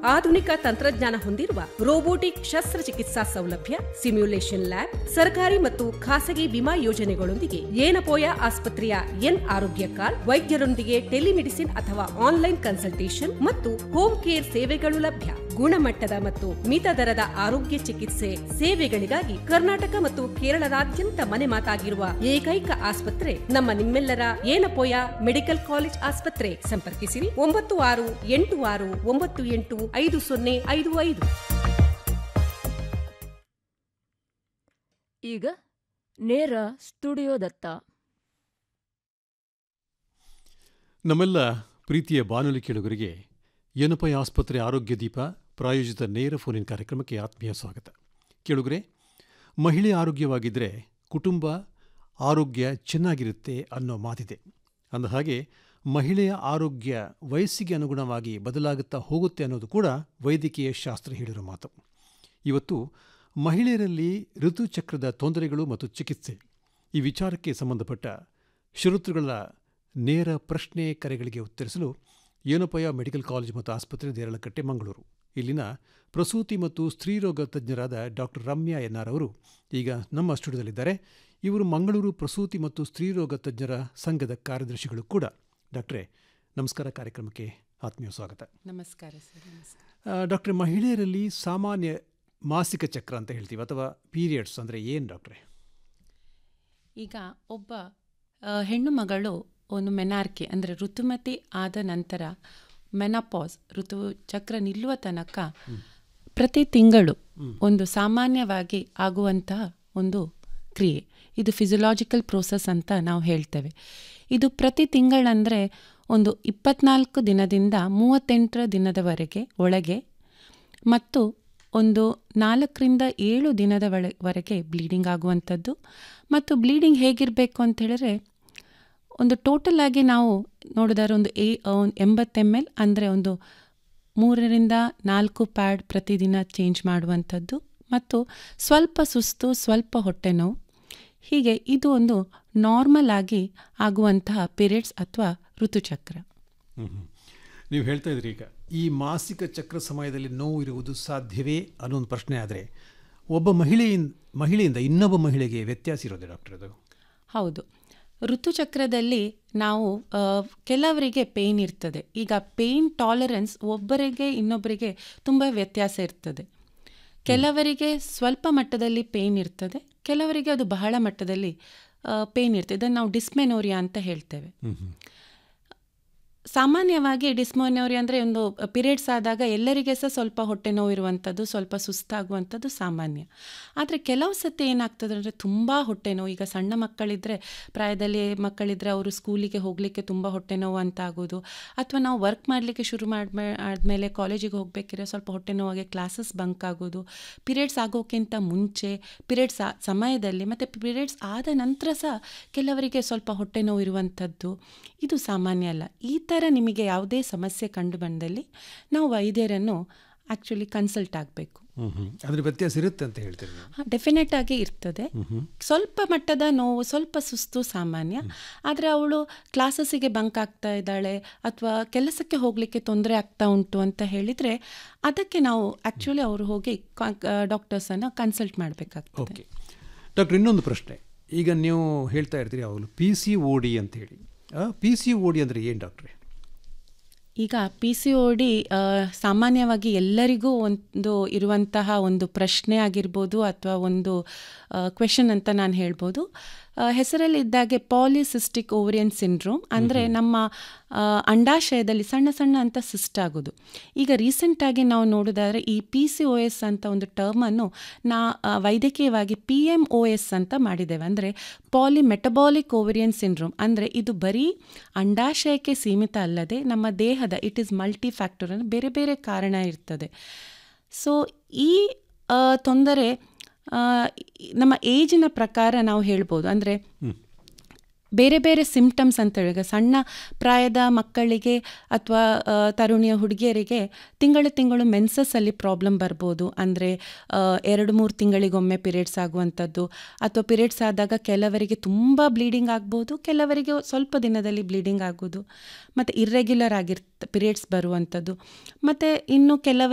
ಆಧುನಿಕ ತಂತ್ರಜ್ಞಾನ ಹೊಂದಿರುವ ರೋಬೋಟಿಕ್ ಶಸ್ತ್ರಚಿಕಿತ್ಸಾ ಸೌಲಭ್ಯ ಸಿಮ್ಯುಲೇಷನ್ ಲ್ಯಾಬ್ ಸರ್ಕಾರಿ ಮತ್ತು ಖಾಸಗಿ ವಿಮಾ ಯೋಜನೆಗಳೊಂದಿಗೆ ಏನಪೋಯ ಆಸ್ಪತ್ರೆಯ ಎನ್ ಆರೋಗ್ಯ ಕಾರ್ಡ್ ವೈದ್ಯರೊಂದಿಗೆ ಟೆಲಿಮೆಡಿಸಿನ್ ಅಥವಾ ಆನ್ಲೈನ್ ಕನ್ಸಲ್ಟೇಷನ್ ಮತ್ತು ಹೋಮ್ ಕೇರ್ ಸೇವೆಗಳು ಲಭ್ಯ ಗುಣಮಟ್ಟದ ಮತ್ತು ಮಿತ ದರದ ಆರೋಗ್ಯ ಚಿಕಿತ್ಸೆ ಸೇವೆಗಳಿಗಾಗಿ ಕರ್ನಾಟಕ ಮತ್ತು ಕೇರಳದಾದ್ಯಂತ ಮನೆ ಮಾತಾಗಿರುವ ಏಕೈಕ ಆಸ್ಪತ್ರೆ ನಮ್ಮ ನಿಮ್ಮೆಲ್ಲರ ಏನಪೋಯ ಮೆಡಿಕಲ್ ಕಾಲೇಜ್ ಆಸ್ಪತ್ರೆ ಸಂಪರ್ಕಿಸಿರಿ ಒಂಬತ್ತು ಆರು ಎಂಟು ಆರು ಒಂಬತ್ತು ಎಂಟು ಐದು ಸೊನ್ನೆ ಐದು ಐದು ಈಗ ನೇರ ಸ್ಟುಡಿಯೋದತ್ತ ನಮ್ಮೆಲ್ಲ ಪ್ರೀತಿಯ ಬಾನುಲಿ ಕೇಳುಗರಿಗೆ ಏನಪೈ ಆಸ್ಪತ್ರೆ ಆರೋಗ್ಯ ದೀಪ ಪ್ರಾಯೋಜಿತ ನೇರ ಫೋನಿನ್ ಕಾರ್ಯಕ್ರಮಕ್ಕೆ ಆತ್ಮೀಯ ಸ್ವಾಗತ ಕೇಳುಗರೆ ಮಹಿಳೆ ಆರೋಗ್ಯವಾಗಿದ್ದರೆ ಕುಟುಂಬ ಆರೋಗ್ಯ ಚೆನ್ನಾಗಿರುತ್ತೆ ಅನ್ನೋ ಮಾತಿದೆ ಅಂದ ಹಾಗೆ ಮಹಿಳೆಯ ಆರೋಗ್ಯ ವಯಸ್ಸಿಗೆ ಅನುಗುಣವಾಗಿ ಬದಲಾಗುತ್ತಾ ಹೋಗುತ್ತೆ ಅನ್ನೋದು ಕೂಡ ವೈದ್ಯಕೀಯ ಶಾಸ್ತ್ರ ಹೇಳಿರೋ ಮಾತು ಇವತ್ತು ಮಹಿಳೆಯರಲ್ಲಿ ಋತುಚಕ್ರದ ತೊಂದರೆಗಳು ಮತ್ತು ಚಿಕಿತ್ಸೆ ಈ ವಿಚಾರಕ್ಕೆ ಸಂಬಂಧಪಟ್ಟ ಶ್ರೋತೃಗಳ ನೇರ ಪ್ರಶ್ನೆ ಕರೆಗಳಿಗೆ ಉತ್ತರಿಸಲು ಏನೋಪಯ ಮೆಡಿಕಲ್ ಕಾಲೇಜ್ ಮತ್ತು ಆಸ್ಪತ್ರೆ ದೇರಳಕಟ್ಟೆ ಮಂಗಳೂರು ಇಲ್ಲಿನ ಪ್ರಸೂತಿ ಮತ್ತು ಸ್ತ್ರೀರೋಗ ತಜ್ಞರಾದ ಡಾಕ್ಟರ್ ರಮ್ಯಾ ಎನ್ಆರ್ ಅವರು ಈಗ ನಮ್ಮ ಸ್ಟುಡಿಯೋದಲ್ಲಿದ್ದಾರೆ ಇವರು ಮಂಗಳೂರು ಪ್ರಸೂತಿ ಮತ್ತು ಸ್ತ್ರೀರೋಗ ತಜ್ಞರ ಸಂಘದ ಕಾರ್ಯದರ್ಶಿಗಳು ಕೂಡ ಡಾಕ್ಟ್ರೇ ನಮಸ್ಕಾರ ಕಾರ್ಯಕ್ರಮಕ್ಕೆ ಆತ್ಮೀಯ ಸ್ವಾಗತ ನಮಸ್ಕಾರ ಸರ್ ನಮಸ್ಕಾರ ಆ, ಡಾಕ್ಟ್ರೆ ಮಹಿಳೆಯರಲ್ಲಿ ಸಾಮಾನ್ಯ ಮಾಸಿಕ ಚಕ್ರ ಅಂತ ಹೇಳ್ತೀವಿ ಅಥವಾ ಪೀರಿಯಡ್ಸ್ ಅಂದರೆ ಏನು ಡಾಕ್ಟ್ರೆ ಈಗ ಒಬ್ಬ ಆ, ಹೆಣ್ಣು ಮಗಳು ಒಂದು ಮೆನಾರ್ಕೆ ಅಂದರೆ ಋತುಮತಿ ಆದ ನಂತರ ಮೆನಪಾಸ್ ಋತು ಚಕ್ರ ನಿಲ್ಲುವ ತನಕ ಪ್ರತಿ ತಿಂಗಳು ಒಂದು ಸಾಮಾನ್ಯವಾಗಿ ಆಗುವಂತಹ ಒಂದು ಕ್ರಿಯೆ ಇದು ಫಿಸಿಯಲಾಜಿಕಲ್ ಪ್ರೋಸೆಸ್ ಅಂತ ನಾವು ಹೇಳ್ತೇವೆ ಇದು ಪ್ರತಿ ತಿಂಗಳಂದರೆ ಒಂದು ಇಪ್ಪತ್ನಾಲ್ಕು ದಿನದಿಂದ ಮೂವತ್ತೆಂಟರ ದಿನದವರೆಗೆ ಒಳಗೆ ಮತ್ತು ಒಂದು ನಾಲ್ಕರಿಂದ ಏಳು ದಿನದ ಒಳ- ವರೆಗೆ ಬ್ಲೀಡಿಂಗ್ ಆಗುವಂಥದ್ದು ಮತ್ತು ಬ್ಲೀಡಿಂಗ್ ಹೇಗಿರಬೇಕು ಅಂತ ಹೇಳಿದ್ರೆ ಒಂದು ಟೋಟಲ್ ಆಗಿ ನಾವು ನೋಡಿದರೆ ಒಂದು ಏ ಒಂದು ಎಂಬತ್ತು ಎಮ್ ಎಲ್ ಅಂದರೆ ಒಂದು ಮೂರರಿಂದ ನಾಲ್ಕು ಪ್ಯಾಡ್ ಪ್ರತಿದಿನ ಚೇಂಜ್ ಮಾಡುವಂಥದ್ದು ಮತ್ತು ಸ್ವಲ್ಪ ಸುಸ್ತು ಸ್ವಲ್ಪ ಹೊಟ್ಟೆ ನೋವು ಹೀಗೆ ಇದು ಒಂದು ನಾರ್ಮಲ್ ಆಗಿ ಆಗುವಂತಹ ಪೀರಿಯಡ್ಸ್ ಅಥವಾ ಋತುಚಕ್ರ ನೀವು ಹೇಳ್ತಾ ಇದ್ರಿ ಈಗ ಈ ಮಾಸಿಕ ಚಕ್ರ ಸಮಯದಲ್ಲಿ ನೋವು ಇರುವುದು ಸಾಧ್ಯವೇ ಅನ್ನೋ ಒಂದು ಪ್ರಶ್ನೆ ಆದರೆ ಒಬ್ಬ ಮಹಿಳೆಯಿಂದ ಮಹಿಳೆಯಿಂದ ಇನ್ನೊಬ್ಬ ಮಹಿಳೆಗೆ ವ್ಯತ್ಯಾಸ ಇರೋದೇ ಡಾಕ್ಟರ್ ಅದು ಹೌದು ಋತುಚಕ್ರದಲ್ಲಿ ನಾವು ಆ, ಕೆಲವರಿಗೆ ಪೇಯ್ನ್ ಇರ್ತದೆ ಈಗ ಪೇಯ್ನ್ ಟಾಲರೆನ್ಸ್ ಒಬ್ಬರಿಗೆ ಇನ್ನೊಬ್ಬರಿಗೆ ತುಂಬ ವ್ಯತ್ಯಾಸ ಇರ್ತದೆ ಕೆಲವರಿಗೆ ಸ್ವಲ್ಪ ಮಟ್ಟದಲ್ಲಿ ಪೇಯ್ನ್ ಇರ್ತದೆ ಕೆಲವರಿಗೆ ಅದು ಬಹಳ ಮಟ್ಟದಲ್ಲಿ ಪೇಯ್ನ್ ಇರ್ತದೆ ಇದನ್ನು ನಾವು ಡಿಸ್ಮೆನೋರಿಯಾ ಅಂತ ಹೇಳ್ತೇವೆ ಸಾಮಾನ್ಯವಾಗಿ ಡಿಸ್ಮೋನೋರಿ ಅಂದರೆ ಒಂದು ಪಿರಿಯಡ್ಸ್ ಆದಾಗ ಎಲ್ಲರಿಗೆ ಸಹ ಸ್ವಲ್ಪ ಹೊಟ್ಟೆ ನೋವು ಇರುವಂಥದ್ದು ಸ್ವಲ್ಪ ಸುಸ್ತಾಗುವಂಥದ್ದು ಸಾಮಾನ್ಯ ಆದರೆ ಕೆಲವು ಸತಿ ಏನಾಗ್ತದೆ ಅಂದರೆ ತುಂಬ ಹೊಟ್ಟೆ ನೋವು ಈಗ ಸಣ್ಣ ಮಕ್ಕಳಿದ್ದರೆ ಪ್ರಾಯದಲ್ಲಿ ಮಕ್ಕಳಿದ್ದರೆ ಅವರು ಸ್ಕೂಲಿಗೆ ಹೋಗಲಿಕ್ಕೆ ತುಂಬ ಹೊಟ್ಟೆ ನೋವು ಅಂತ ಆಗೋದು ಅಥವಾ ನಾವು ವರ್ಕ್ ಮಾಡಲಿಕ್ಕೆ ಶುರು ಮಾಡ್ಮೇ ಆದಮೇಲೆ ಕಾಲೇಜಿಗೆ ಹೋಗಬೇಕಿದ್ರೆ ಸ್ವಲ್ಪ ಹೊಟ್ಟೆ ನೋವಾಗಿ ಕ್ಲಾಸಸ್ ಬಂಕ್ ಆಗೋದು ಪಿರಿಯಡ್ಸ್ ಆಗೋಕ್ಕಿಂತ ಮುಂಚೆ ಪಿರಿಯಡ್ಸ್ ಸಮಯದಲ್ಲಿ ಮತ್ತು ಪಿರಿಯಡ್ಸ್ ಆದ ನಂತರ ಸಹ ಕೆಲವರಿಗೆ ಸ್ವಲ್ಪ ಹೊಟ್ಟೆ ನೋವು ಇರುವಂಥದ್ದು ಇದು ಸಾಮಾನ್ಯ ಅಲ್ಲ ಈ ಥರ ನಿಮಗೆ ಯಾವುದೇ ಸಮಸ್ಯೆ ಕಂಡು ಬಂದಲ್ಲಿ ನಾವು ವೈದ್ಯರನ್ನು ಆ್ಯಕ್ಚುಲಿ ಕನ್ಸಲ್ಟ್ ಆಗಬೇಕು ಹ್ಞೂ ಹ್ಞೂ ಅದರ ವ್ಯತ್ಯಾಸ ಇರುತ್ತೆ ಅಂತ ಹೇಳ್ತೀರಿ ನೀವು ಡೆಫಿನೆಟ್ ಆಗಿ ಇರ್ತದೆ ಸ್ವಲ್ಪ ಮಟ್ಟದ ನೋವು ಸ್ವಲ್ಪ ಸುಸ್ತು ಸಾಮಾನ್ಯ ಆದರೆ ಅವಳು ಕ್ಲಾಸಸ್ಸಿಗೆ ಬಂಕ್ ಆಗ್ತಾ ಇದ್ದಾಳೆ ಅಥವಾ ಕೆಲಸಕ್ಕೆ ಹೋಗಲಿಕ್ಕೆ ತೊಂದರೆ ಆಗ್ತಾ ಉಂಟು ಅಂತ ಹೇಳಿದರೆ ಅದಕ್ಕೆ ನಾವು ಆ್ಯಕ್ಚುಲಿ ಅವರು ಹೋಗಿ ಡಾಕ್ಟರ್ಸನ್ನು ಕನ್ಸಲ್ಟ್ ಮಾಡಬೇಕಾಗ್ತದೆ ಓಕೆ ಡಾಕ್ಟರ್ ಇನ್ನೊಂದು ಪ್ರಶ್ನೆ ಈಗ ನೀವು ಹೇಳ್ತಾ ಇರ್ತೀರಿ ಅವಳು ಪಿ ಸಿ ಓ ಡಿ ಅಂತ ಹೇಳಿ ಪಿ ಸಿ ಓ ಡಿ ಅಂದರೆ ಏನು ಡಾಕ್ಟ್ರೆ ಈಗ ಪಿ ಸಿ ಒ ಡಿ ಸಾಮಾನ್ಯವಾಗಿ ಎಲ್ಲರಿಗೂ ಒಂದು ಇರುವಂತಹ ಒಂದು ಪ್ರಶ್ನೆ ಆಗಿರ್ಬೋದು ಅಥವಾ ಒಂದು ಕ್ವೆಶನ್ ಅಂತ ನಾನು ಹೇಳ್ಬೋದು ಆ, ಹೆಸರಲ್ಲಿ ಇದ್ದಾಗೆ ಪಾಲಿಸಿಸ್ಟಿಕ್ ಓವರಿಯನ್ ಸಿಂಡ್ರೋಮ್ ಅಂದರೆ ನಮ್ಮ ಆ, ಅಂಡಾಶಯದಲ್ಲಿ ಸಣ್ಣ ಸಣ್ಣ ಅಂತ ಸಿಸ್ಟ್ ಆಗೋದು ಈಗ ರೀಸೆಂಟಾಗಿ ನಾವು ನೋಡೋದಾದರೆ ಈ ಪಿ ಸಿ ಒ ಎಸ್ ಅಂತ ಒಂದು ಟರ್ಮನ್ನು ನಾ ಆ, ವೈದ್ಯಕೀಯವಾಗಿ ಪಿ ಎಮ್ ಒ ಎಸ್ ಅಂತ ಮಾಡಿದ್ದೇವೆ ಅಂದರೆ ಪಾಲಿ ಮೆಟಬಾಲಿಕ್ ಓವರಿಯನ್ ಸಿಂಡ್ರೋಮ್ ಅಂದರೆ ಇದು ಬರೀ ಅಂಡಾಶಯಕ್ಕೆ ಸೀಮಿತ ಅಲ್ಲದೆ ನಮ್ಮ ದೇಹದ ಇಟ್ ಈಸ್ ಮಲ್ಟಿ ಫ್ಯಾಕ್ಟರ್ ಅಂದರೆ ಬೇರೆ ಬೇರೆ ಕಾರಣ ಇರ್ತದೆ ಸೊ ಈ ಆ, ತೊಂದರೆ ಆ, ಈ- ನಮ್ಮ ಏಜಿನ ಪ್ರಕಾರ ನಾವು ಹೇಳ್ಬೋದು ಅಂದರೆ ಬೇರೆ ಬೇರೆ ಸಿಂಪ್ಟಮ್ಸ್ ಅಂತ ಹೇಳಿ ಈಗ ಸಣ್ಣ ಪ್ರಾಯದ ಮಕ್ಕಳಿಗೆ ಅಥವಾ ತರುಣಿಯ ಹುಡುಗಿಯರಿಗೆ ತಿಂಗಳು ತಿಂಗಳು ಮೆನ್ಸಸ್ಸಲ್ಲಿ ಪ್ರಾಬ್ಲಮ್ ಬರ್ಬೋದು ಅಂದರೆ ಎರಡು ಮೂರು ತಿಂಗಳಿಗೊಮ್ಮೆ ಪಿರಿಯಡ್ಸ್ ಆಗುವಂಥದ್ದು ಅಥವಾ ಪಿರಿಯಡ್ಸ್ ಆದಾಗ ಕೆಲವರಿಗೆ ತುಂಬ ಬ್ಲೀಡಿಂಗ್ ಆಗ್ಬೋದು ಕೆಲವರಿಗೆ ಸ್ವಲ್ಪ ದಿನದಲ್ಲಿ ಬ್ಲೀಡಿಂಗ್ ಆಗೋದು ಮತ್ತು ಇರ್ರೆಗ್ಯುಲರ್ ಆಗಿರ್ತ ಪಿರಿಯಡ್ಸ್ ಬರುವಂಥದ್ದು ಮತ್ತು ಇನ್ನು ಕೆಲವರಿಗೆ